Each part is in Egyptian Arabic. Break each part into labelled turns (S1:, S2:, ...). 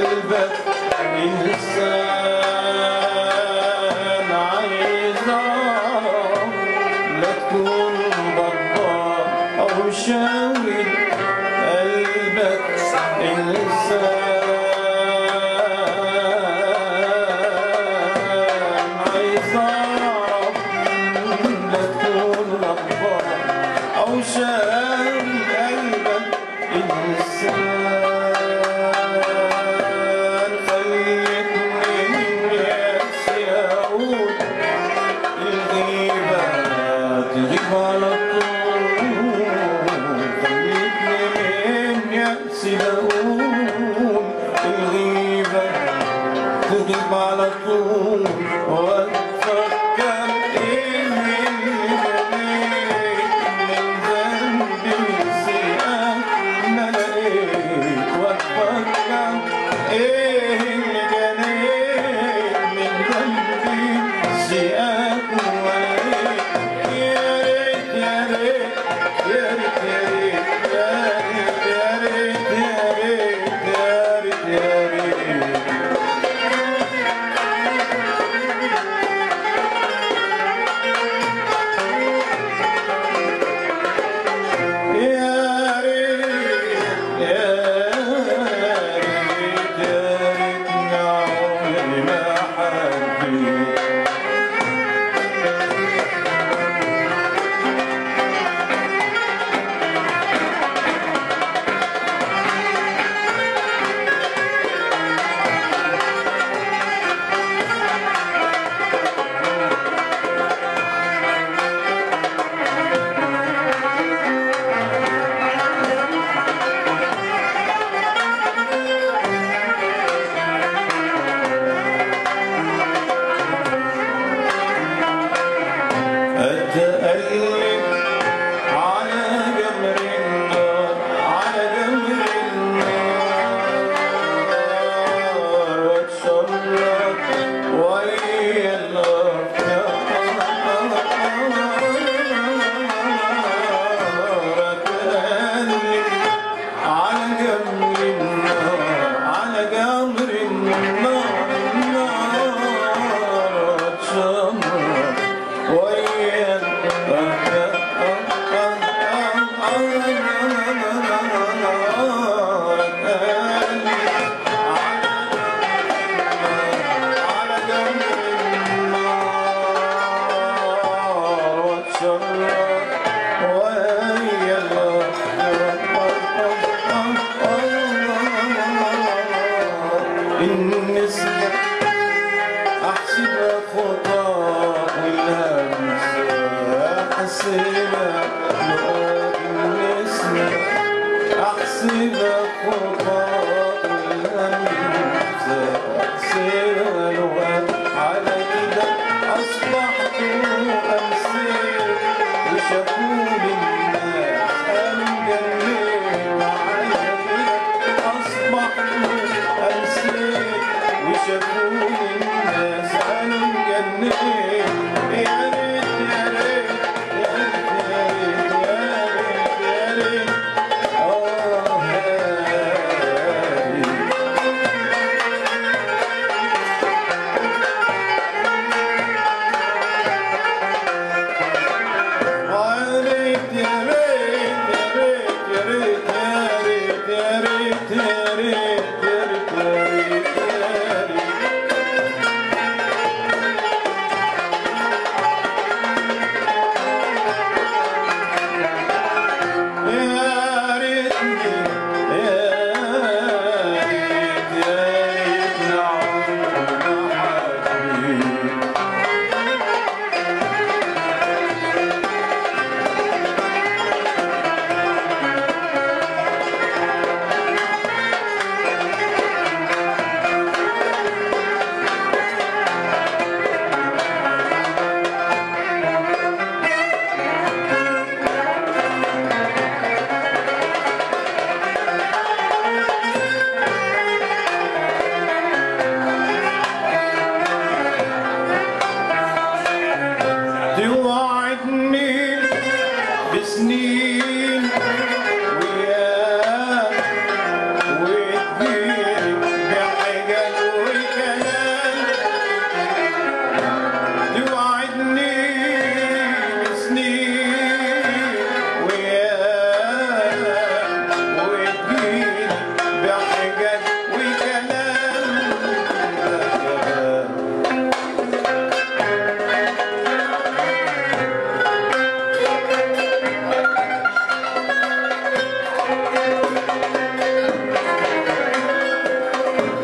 S1: قلبك إنسان عايز أعرف لا تكون بطال أو شاوي قلبك إنسان عايز أعرف لا تكون بطال أو شاوي قلبك إنسان خلتني من يأسي أقول الغيبة تغيب على طول خلتني من يأسي بقول الغيبة تغيب على طول وأتفكر إيه اللي بنيت من ذنبي سيئات ما لقيت وأتفكر إيه اللي جنيت من ذنبي سيئات ولقيت يا ريت يا ريت يا ريت يا ريت يا ريت يا ريت يا ريت يا ريت يا ريت يا ريت يا ريت يا ريتنا عمري ما حبيت أتألف على جمر النار على جمر النار واتشرط ويا الأفكار أتألف على جمر النار على جمر النار النار واتشرط ويا على جمر النار واتشرط ويا النسبة أحسبها خطاء الهمسة أحسبها لقاء النسمة أحسبها خطاء الهمسة أحسبها لقاء على كده أصبحت أمسيت وشكول الناس أمجنين وعلى كده أصبحت أمسيت وشكول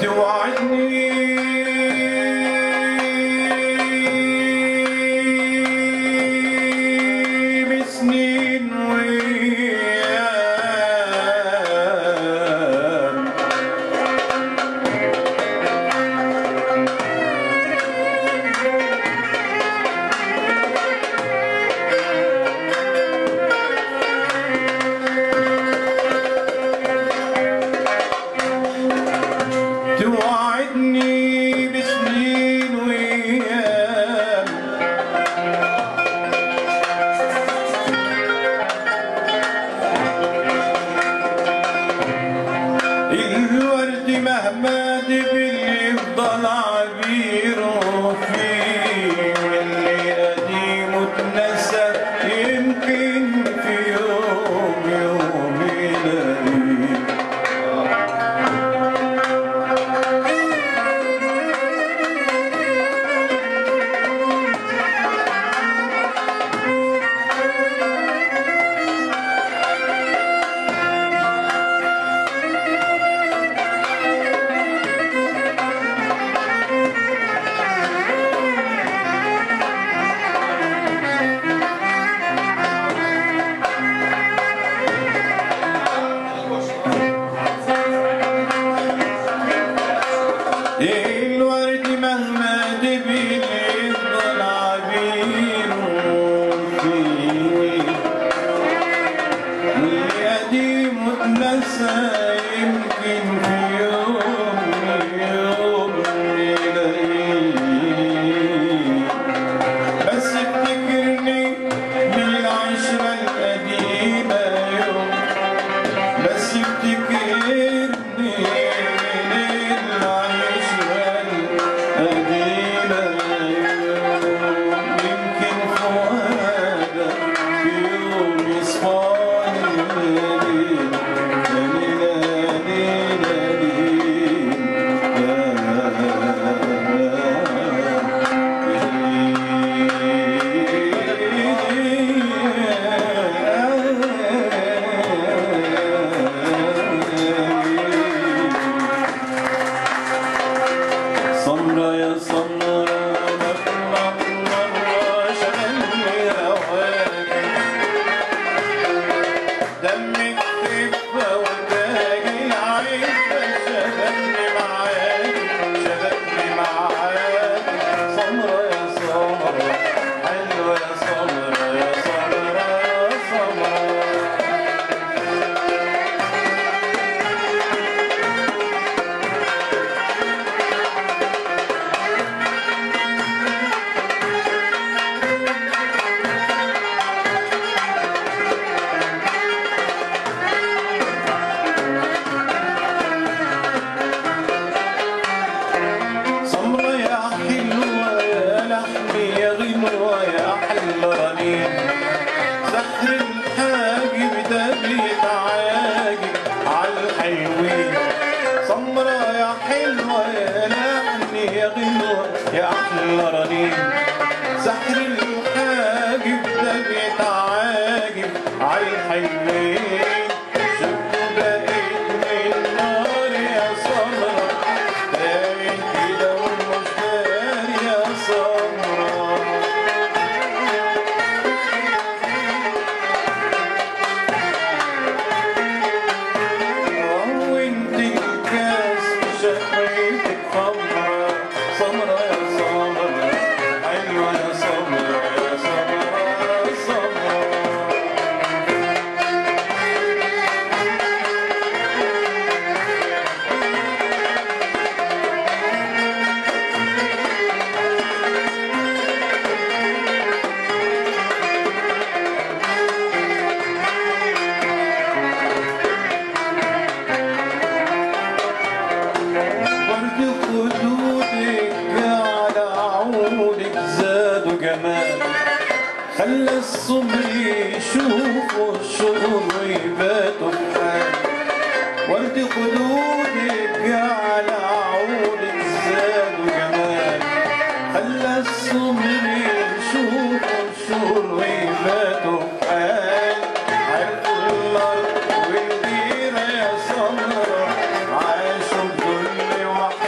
S1: توعدني بسنين وأيام توعدني بسنين وأيام الورد مهما دبل يفضل عبيره فيه واللي قديم اتنسى يمكن في يوم يوم يلاقيه الورد مهما دبل يفضل عبيره فيه والقديم اتنسى يمكن في يوم يوم يلاقيه بس افتكرني بالعشرة القديمة يوم بس افتكرني من العشرة القديمة يوم يمكن فؤادك في يوم يصفاني سمرة يا سمرة مطلع مرة شغلني هواك دمك خفة وتاجي العفة شغلني معاك شغلني معاك سمرة يا سمرة حلوة يا سمرة يا سمرة يا سمرة سمرة يا حلوة يا لحمي يا غنوة يا حلة رنين سحر الحاجب ده بيتعاجب عالحلوين سمرة يا حلوة يا لحمي يا غنوة يا أحلى رنين سحر الحاجب ده بيتعاجب عالحلوين شوفوا بقيت من نار يا سمرة باين كده والمش داري يا سمرة وانت الكاس شقيتك خمرة سمرة يا سمرة حلوة يا سمرة يا سمرة يا سمرة برد خدودك على عودك زادوا جمال خلى الصبر يشوفوا الشهور ويباتوا بحال ورد خدودك على عودك زادوا جمال خلى الصبر يشوفوا الشهور ويباتوا بحال عرفوا الارض والغيره يا سمره عاشوا بذل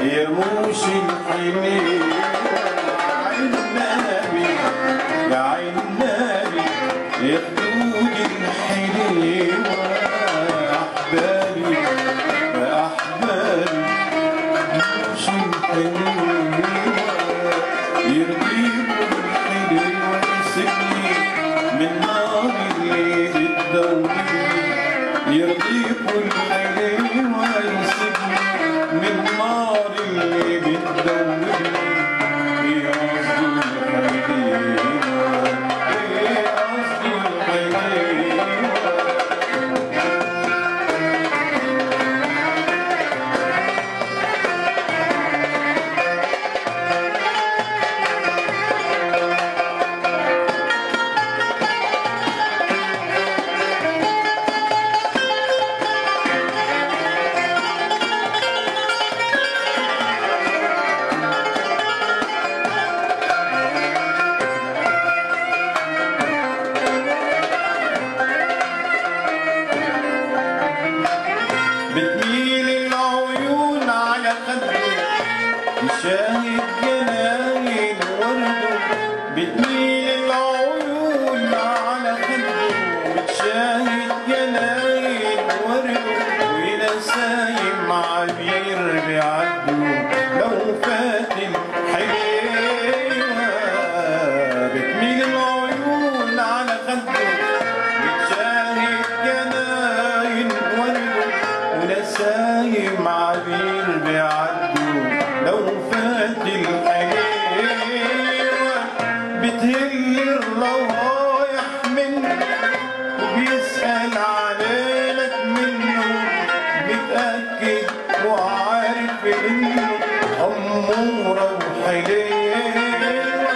S1: يرموش الحنين عين النبي يا عين النبي يا خدود الحليوة يا أحبابي يا أحبابي مش الحليوة يرضيكم الحليوة يسيبني من نار اللي بتدوبني يرضيكم الحليوة يسيبني من نار اللي بتدوبني ايه قصدي الحليوة ايه قصدي الحليوة بتميل العيون على خده يشاهد جناين ورده بتميل العيون على خده بتشاهد جناين ورده ونسايم عبير بيعدوا لو فات الحليوة بتميل العيون على خده بتشاهد جناين ورده ونسايم عبير بيعدوا لو فات الحليوة بتهل الروايح منه وبيسأل عليك منه متأكد وعارف انه أمورة وحليوة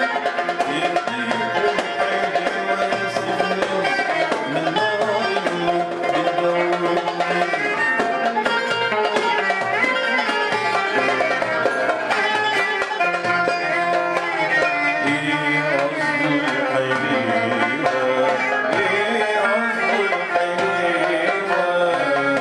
S1: يديكم حليوة يسيبني من نار اللي بتدوبني ايه قصدي الحليوة ايه قصدي الحليوة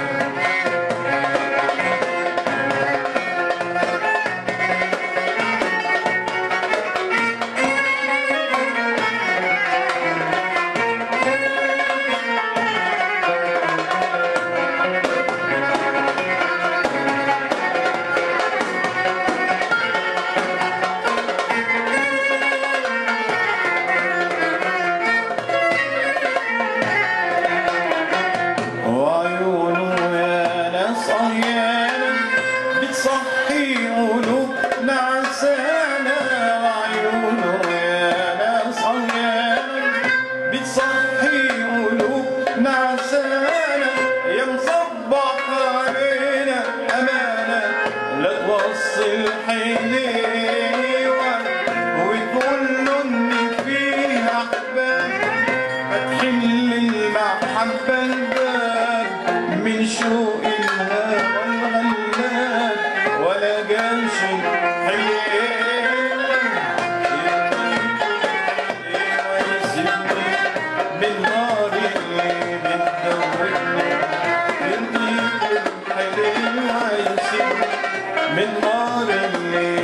S1: وعيونه يا ناس أهيانا بتصحي قلوب نعسانة وعيونه يا ناس أهيانا بتصحي قلوب نعسانة يا مصبح علينا أمانة لا توصل حليوة وتقول له إن فيها أحباب هتحل المحبة الباب من شوق الهوى الغلاب ولا جاش حليوة يسيبني من نار اللي بتدوبني يرضيك الحليوة يسيبني من نار اللي